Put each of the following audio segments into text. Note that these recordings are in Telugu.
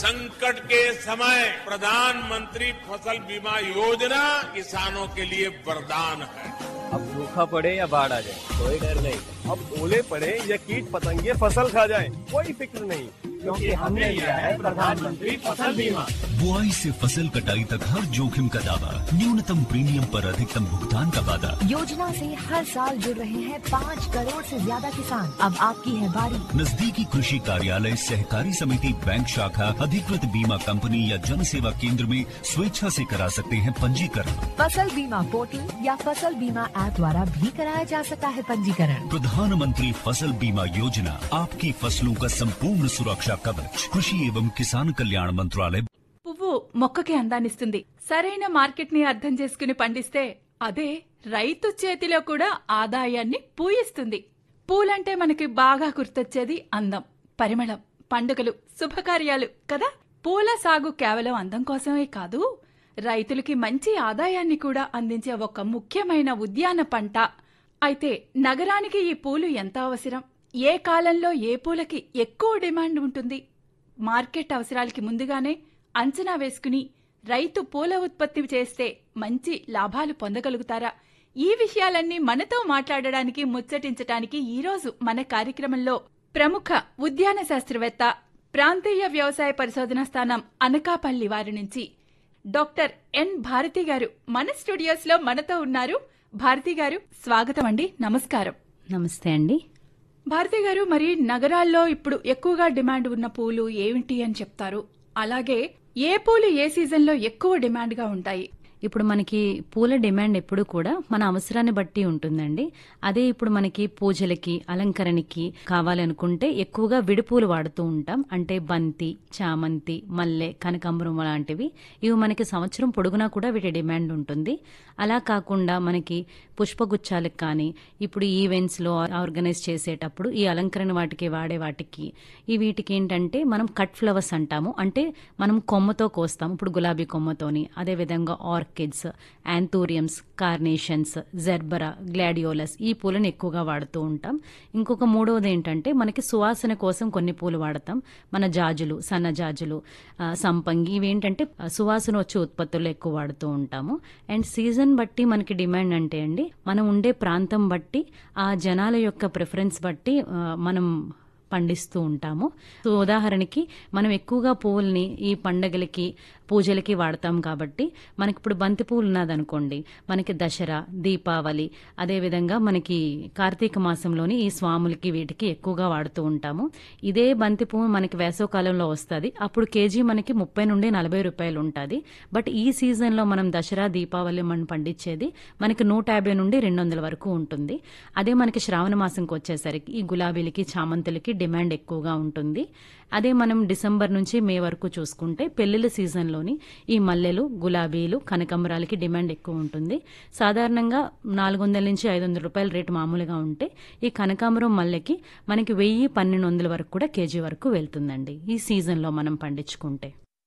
संकट के समय प्रधानमंत्री फसल बीमा योजना किसानों के लिए वरदान है अब सूखा पड़े या बाढ़ आ जाए कोई डर नहीं अब ओले पड़े या कीट पतंगे फसल खा जाए कोई फिक्र नहीं क्योंकि हमने लिया है प्रधानमंत्री फसल बीमा बुआई से फसल कटाई तक हर जोखिम का दावा न्यूनतम प्रीमियम पर अधिकतम भुगतान का वादा योजना से हर साल जुड़ रहे हैं पाँच करोड़ से ज्यादा किसान अब आपकी है बारी नजदीकी कृषि कार्यालय सहकारी समिति बैंक शाखा अधिकृत बीमा कंपनी या जन सेवा केंद्र में स्वेच्छा से करा सकते हैं पंजीकरण फसल बीमा पोर्टल या फसल बीमा ऐप द्वारा भी कराया जा सकता है पंजीकरण प्रधानमंत्री फसल बीमा योजना आपकी फसलों का संपूर्ण सुरक्षा कवच कृषि एवं किसान कल्याण मंत्रालय పువ్వు మొక్కకి అందాన్నిస్తుంది సరైన మార్కెట్ ని అర్థం చేసుకుని పండిస్తే అదే రైతు చేతిలో కూడా ఆదాయాన్ని పూయిస్తుంది పూలంటే మనకి బాగా గుర్తొచ్చేది అందం పరిమళం పండుగలు శుభకార్యాలు కదా పూల సాగు కేవలం అందం కోసమే కాదు రైతులకి మంచి ఆదాయాన్ని కూడా అందించే ఒక ముఖ్యమైన ఉద్యాన పంట అయితే నగరానికి ఈ పూలు ఎంత అవసరం ఏ కాలంలో ఏ పూలకి ఎక్కువ డిమాండ్ ఉంటుంది మార్కెట్ అవసరాలకి ముందుగానే అంచనా వేసుకుని రైతు పూల ఉత్పత్తి చేస్తే మంచి లాభాలు పొందగలుగుతారా ఈ విషయాలన్నీ మనతో మాట్లాడడానికి ముచ్చటించటానికి ఈరోజు మన కార్యక్రమంలో ప్రముఖ ఉద్యాన శాస్త్రవేత్త ప్రాంతీయ వ్యవసాయ పరిశోధన స్థానం అనకాపల్లి వారి నుంచి డాక్టర్ ఎన్ భారతి గారు మన స్టూడియోస్ లో మనతో ఉన్నారు భారతి గారు స్వాగతం అండి నమస్కారం నమస్తే అండి భారతి గారు మరి నగరాల్లో ఇప్పుడు ఎక్కువగా డిమాండ్ ఉన్న పూలు ఏమిటి అని చెప్తారు అలాగే ఏ పూలు ఏ సీజన్లో ఎక్కువ డిమాండ్ గా ఉంటాయి ఇప్పుడు మనకి పూల డిమాండ్ ఎప్పుడు కూడా మన అవసరాన్ని బట్టి ఉంటుందండి అదే ఇప్పుడు మనకి పూజలకి అలంకరణకి కావాలనుకుంటే ఎక్కువగా విడిపూలు వాడుతూ ఉంటాం అంటే బంతి చామంతి మల్లె కనకాంబరం లాంటివి ఇవి మనకి సంవత్సరం పొడుగునా కూడా వీటి డిమాండ్ ఉంటుంది అలా కాకుండా మనకి పుష్పగుచ్చాలకు కానీ ఇప్పుడు ఈవెంట్స్ లో ఆర్గనైజ్ చేసేటప్పుడు ఈ అలంకరణ వాటికి వాడే వాటికి ఈ వీటికి ఏంటంటే మనం కట్ ఫ్లవర్స్ అంటాము అంటే మనం కొమ్మతో కోస్తాం ఇప్పుడు గులాబీ కొమ్మతోని అదే విధంగా orchids anthuriums carnations gerbera gladiolus ఈ పూలను ఎక్కువగా వాడుతూ ఉంటాం ఇంకొక మూడవది ఏంటంటే మనకి సువాసన కోసం కొన్ని పూలు వాడతాం మన జాజులు సన్న జాజులు ఆ, సంపంగి ఇవి ఏంటంటే ఆ, సువాసన వచ్చే ఉత్పత్తులు ఎక్కువ వాడుతూ ఉంటాము అండ్ సీజన్ బట్టి మనకి డిమాండ్ అంటే అండి మనం ఉండే ప్రాంతం బట్టి ఆ జనాల యొక్క ప్రిఫరెన్స్ బట్టి ఆ, మనం పండిస్తూ ఉంటాము సో ఉదాహరణకి మనం ఎక్కువగా పువ్వుల్ని ఈ పండగలకి పూజలకి వాడతాం కాబట్టి మనకి ఇప్పుడు బంతి పువ్వులు ఉన్నదనుకోండి మనకి దసరా దీపావళి అదేవిధంగా మనకి కార్తీక మాసంలోని ఈ స్వాములకి వీటికి ఎక్కువగా వాడుతూ ఉంటాము ఇదే బంతి పువ్వు మనకి వేసవకాలంలో వస్తుంది అప్పుడు కేజీ మనకి ముప్పై నుండి నలభై రూపాయలు ఉంటుంది బట్ ఈ సీజన్లో మనం దసరా దీపావళి మనం పండించేది మనకి నూట యాభై నుండి రెండు వందల వరకు ఉంటుంది అదే మనకి శ్రావణ మాసంకి వచ్చేసరికి ఈ గులాబీలకి చామంతులకి డిమాండ్ ఎక్కువగా ఉంటుంది అదే మనం డిసెంబర్ నుంచి మే వరకు చూసుకుంటే పెళ్లిళ్ళ సీజన్లోని ఈ మల్లెలు గులాబీలు కనకంబరాలకి డిమాండ్ ఎక్కువ ఉంటుంది సాధారణంగా నాలుగు వందల నుంచి ఐదు వందల రూపాయల రేటు మామూలుగా ఉంటే ఈ కనకాంబరం మల్లెకి మనకి వెయ్యి పన్నెండు వందల వరకు కూడా కేజీ వరకు వెళ్తుందండి ఈ సీజన్లో మనం పండించుకుంటే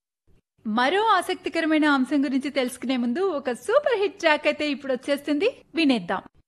మరో ఆసక్తికరమైన అంశం గురించి తెలుసుకునే ముందు ఒక సూపర్ హిట్ ట్రాక్ అయితే ఇప్పుడు వచ్చేస్తుంది వినేద్దాం